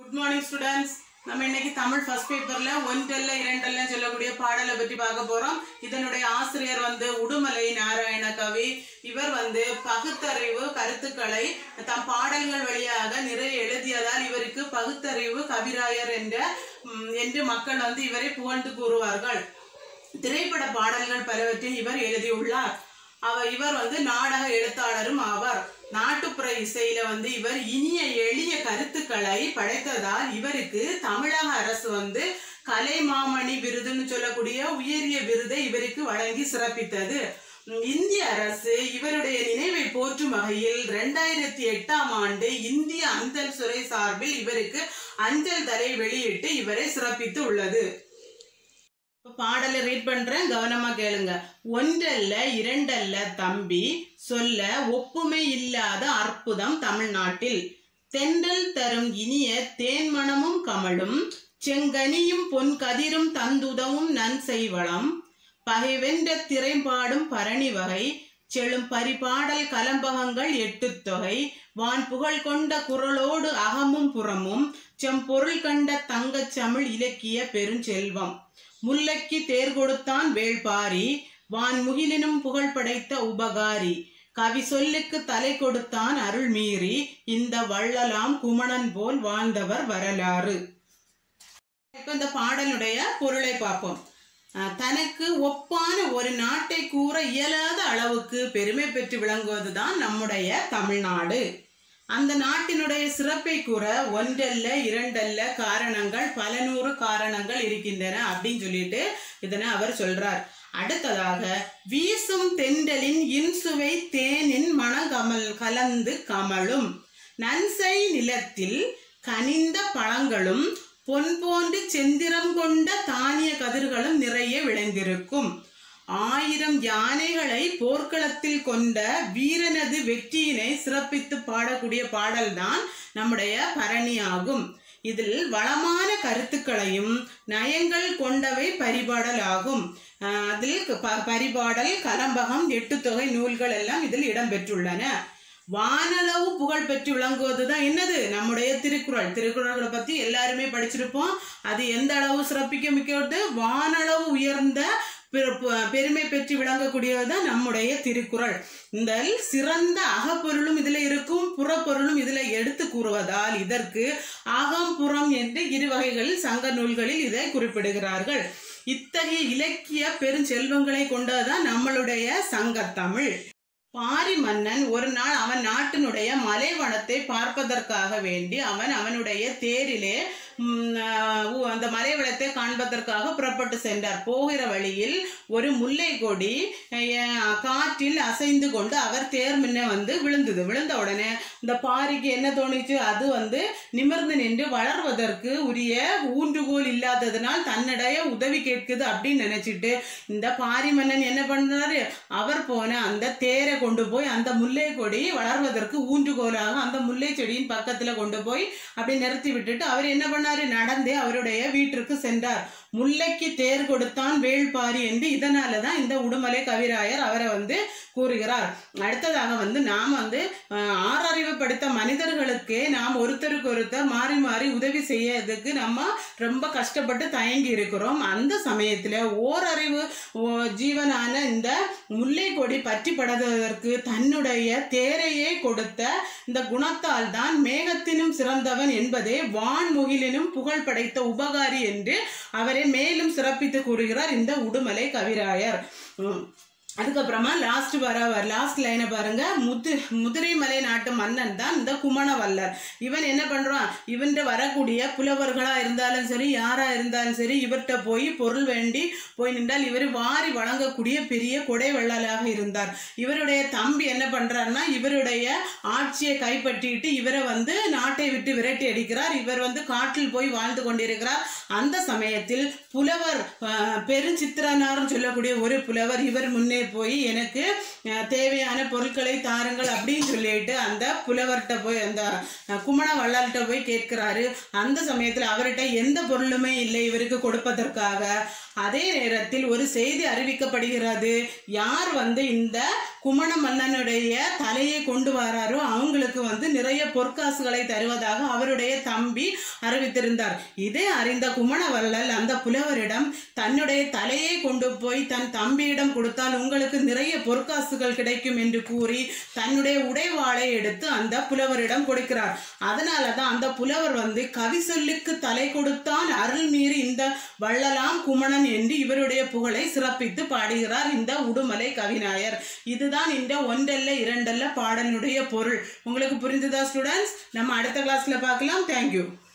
Good morning students நம்ம இன்னைக்கு Tamil first பேப்பர்ல ஒன்றல்ல இரண்டல்ல சொல்லக்கூடிய பாடலை பற்றி பார்க்க போறோம் இதனுடைய ஆசிரியர் வந்து உடுமலை நாராயண கவி இவர் வந்து பகுத்தறிவு கருத்துக்களை தம் பாடல்கள் வழியாக நிறைய எழுதியதால் இவருக்கு பகுத்தறிவு கவிராயர் என்ற ம், என்று மக்கள் வந்து இவரை புகழ்ந்து கூறுவார்கள் திரைப்பட பாடல்கள் பலவற்றை இவர் எழுதியுள்ளார் அவர் இவர் வந்து நாடக எழுத்தாளரும் ஆவார் நாட்டுப்புற இசையில வந்து இவர் இனிய எளிய கருத்துக்களை படைத்ததால் இவருக்கு தமிழக அரசு வந்து கலைமாமணி விருதுன்னு சொல்லக்கூடிய உயரிய விருதை இவருக்கு வழங்கி சிறப்பித்தது உம், இந்திய அரசு இவருடைய நினைவை போற்றும் வகையில் ரெண்டாயிரத்தி எட்டாம் ஆண்டு இந்திய அஞ்சல் துறை சார்பில் இவருக்கு அஞ்சல் தலை வெளியிட்டு இவரை சிறப்பித்து உள்ளது இப்ப பாடலை ரீட் பண்றேன் கவனமா கேளுங்க ஒன்றல்ல இரண்டல்ல தம்பி சொல்ல ஒப்புமை இல்லாத அற்புதம் தமிழ்நாட்டில் தென்றல் தரும் இனிய தேன்மணமும் கமழும் செங்கனியும் பொன் கதிரும் தந்துதவும் நன்செய்வளம் பகைவென்ற திரைப்பாடும் பரணி வகை செழும் பரிபாடல் கலம்பகங்கள் எட்டுத் தொகை வான் புகழ் கொண்ட குரலோடு அகமும் புறமும் செம்பொருள் கண்ட தங்கச் தமிழ் இலக்கிய பெருஞ்செல்வம் முல்லைக்கு தேர் கொடுத்தான் வேள்பாரி வான் முகிலினும் புகழ் படைத்த உபகாரி கவி சொல்லுக்கு தலை கொடுத்தான் அருள் மீறி இந்த வள்ளலாம் குமணன் போல் வாழ்ந்தவர் வரலாறு இப்ப இந்த பாடலுடைய பொருளை பார்ப்போம் அஹ், தனக்கு ஒப்பான ஒரு நாட்டை கூற இயலாத அளவுக்கு பெருமை பெற்று விளங்குவதுதான் நம்முடைய தமிழ்நாடு அந்த நாட்டினுடைய சிறப்பை கூற ஒன்றல்ல இரண்டல்ல காரணங்கள் பல நூறு காரணங்கள் இருக்கின்றன அப்படின்னு சொல்லிட்டு இதனை அவர் சொல்றார் அடுத்ததாக வீசும் தென்றலின் இன்சுவை தேனின் மணகமல் கலந்து கமழும் நன்சை நிலத்தில் கனிந்த பழங்களும் பொன் போன்று செந்திரம் கொண்ட தானிய கதிர்களும் நிறைய விளைந்திருக்கும் ஆயிரம் யானைகளை போர்க்களத்தில் கொண்ட வீரனது வெற்றியினை சிறப்பித்து பாடக்கூடிய பாடல்தான் நம்முடைய பரணி ஆகும் இதில் வளமான கருத்துக்களையும் நயங்கள் கொண்டவை பரிபாடல் ஆகும் ஆஹ் அதில் ப- பரிபாடல் கலம்பகம் எட்டு தொகை நூல்கள் எல்லாம் இதில் இடம்பெற்றுள்ளன வானளவு புகழ் பெற்று விளங்குவதுதான் என்னது நம்முடைய திருக்குறள் திருக்குறள்களை பத்தி எல்லாருமே படிச்சிருப்போம் அது எந்த அளவு சிறப்பிக்க மிக்கது வானளவு உயர்ந்த பெரு- பெ- பெருமை பெற்று விளங்கக்கூடியதுதான் நம்முடைய திருக்குறள் இந்த சிறந்த அகப்பொருளும் இதுல இருக்கும் புறப்பொருளும் இதுல எடுத்து கூறுவதால் இதற்கு அகம் புறம் என்று இரு வகைகளில் சங்க நூல்களில் இதை குறிப்பிடுகிறார்கள் இத்தகைய இலக்கிய பெருஞ்செல்வங்களை கொண்டதுதான் நம்மளுடைய சங்கத்தமிழ் பாரி மன்னன் ஒரு நாள் அவன் நாட்டினுடைய மலைவனத்தை பார்ப்பதற்காக வேண்டி அவன் அவனுடைய தேரிலே ம், ஆஹ், ஊ- அந்த மலைவளத்தை காண்பதற்காக புறப்பட்டு சென்றார் போகிற வழியில் ஒரு முல்லை கொடி அஹ், காற்றில் அசைந்து கொண்டு அவர் தேர் முன்ன வந்து விழுந்தது விழுந்த உடனே இந்த பாரிக்கு என்ன தோணுச்சு அது வந்து நிமிர்ந்து நின்று வளர்வதற்கு உரிய ஊன்றுகோல் இல்லாததுனால் தன்னிடைய உதவி கேட்குது அப்படின்னு நினைச்சிட்டு இந்த பாரி மன்னன் என்ன பண்றாரு அவர் போன அந்த தேரை கொண்டு போய் அந்த முல்லை கொடி வளர்வதற்கு ஊன்றுகோலாக அந்த முல்லை செடியின் பக்கத்துல கொண்டு போய் அப்படி நிறுத்தி விட்டுட்டு அவர் என்ன பண்ணாரு நடந்தே அவருடைய வீட்டிற்கு சென்றார் முல்லைக்கு தேர் கொடுத்தான் வேள்பாரி என்று இதனால தான் இந்த உடுமலை கவிராயர் அவரை வந்து கூறுகிறார் அடுத்ததாக வந்து நாம் வந்து ஆஹ், ஆறறிவு படித்த மனிதர்களுக்கே நாம் ஒருத்தருக்கு ஒருத்தர் மாறி மாறி உதவி செய்யறதுக்கு நம்ம ரொம்ப கஷ்டப்பட்டு தயங்கி இருக்கிறோம் அந்த சமயத்துல ஓரறிவு ஓ- ஜீவனான இந்த முல்லை கொடி பற்றி படுவதற்கு தன்னுடைய தேரையே கொடுத்த இந்த குணத்தால் தான் மேகத்தினும் சிறந்தவன் என்பதே வான்முகிலினும் புகழ் படைத்த உபகாரி என்று அவரை மேலும் சிறப்பித்து கூறுகிறார் இந்த உடுமலை கவிராயர் உம். அதுக்கப்புறமா லாஸ்ட் வர லாஸ்ட் லைனை பாருங்க முது முதிரைமலை நாட்டு மன்னன் தான் இந்த குமணவல்லர் இவன் என்ன பண்றான் இவன்கிட்ட வரக்கூடிய புலவர்களா இருந்தாலும் சரி யாரா இருந்தாலும் சரி இவர்கிட்ட போய் பொருள் வேண்டி போய் நின்றால் இவர் வாரி வழங்கக்கூடிய பெரிய கொடை வள்ளலாக இருந்தார் இவருடைய தம்பி என்ன பண்றாருன்னா இவருடைய ஆட்சியை கைப்பற்றிட்டு இவரை வந்து நாட்டை விட்டு விரட்டி அடிக்கிறார் இவர் வந்து காட்டில் போய் வாழ்ந்து கொண்டிருக்கிறார் அந்த சமயத்தில் புலவர் அஹ், பெருஞ்சித்திரனார்னு சொல்லக்கூடிய ஒரு புலவர் இவர் முன்னே போய் எனக்கு அஹ், தேவையான பொருட்களை தாருங்கள் அப்படின்னு சொல்லிட்டு அந்த புலவர்கிட்ட போய் அந்த அஹ், குமண வள்ளல்கிட்ட போய் கேட்கிறாரு அந்த சமயத்தில் அவர்கிட்ட எந்த பொருளுமே இல்லை இவருக்கு கொடுப்பதற்காக அதே நேரத்தில் ஒரு செய்தி அறிவிக்கப்படுகிறது யார் வந்து இந்த குமண மன்னனுடைய தலையை கொண்டு வராரோ அவங்களுக்கு வந்து நிறைய பொற்காசுகளை தருவதாக அவருடைய தம்பி அறிவித்திருந்தார் இதை அறிந்த குமணவள்ளல் அந்த புலவரிடம் தன்னுடைய தலையை கொண்டு போய் தன் தம்பியிடம் கொடுத்தால் உங்களுக்கு நிறைய பொற்காசுகள் கிடைக்கும் என்று கூறி தன்னுடைய உடைவாளை எடுத்து அந்த புலவரிடம் கொடுக்கிறார் அதனால தான் அந்த புலவர் வந்து கவி சொல்லுக்கு தலை கொடுத்தான் அருள் மீறி இந்த வள்ளலாம் குமணன் என்று இவருடைய புகழை சிறப்பித்து பாடுகிறார் இந்த உடுமலை கவிநாயர் இதுதான் இந்த ஒன்றல்ல இரண்டல்ல பாடலுடைய பொருள் உங்களுக்கு புரிஞ்சுதா ஸ்டூடெண்ட்ஸ் நம்ம அடுத்த கிளாஸ்ல பார்க்கலாம் தேங்க்யூ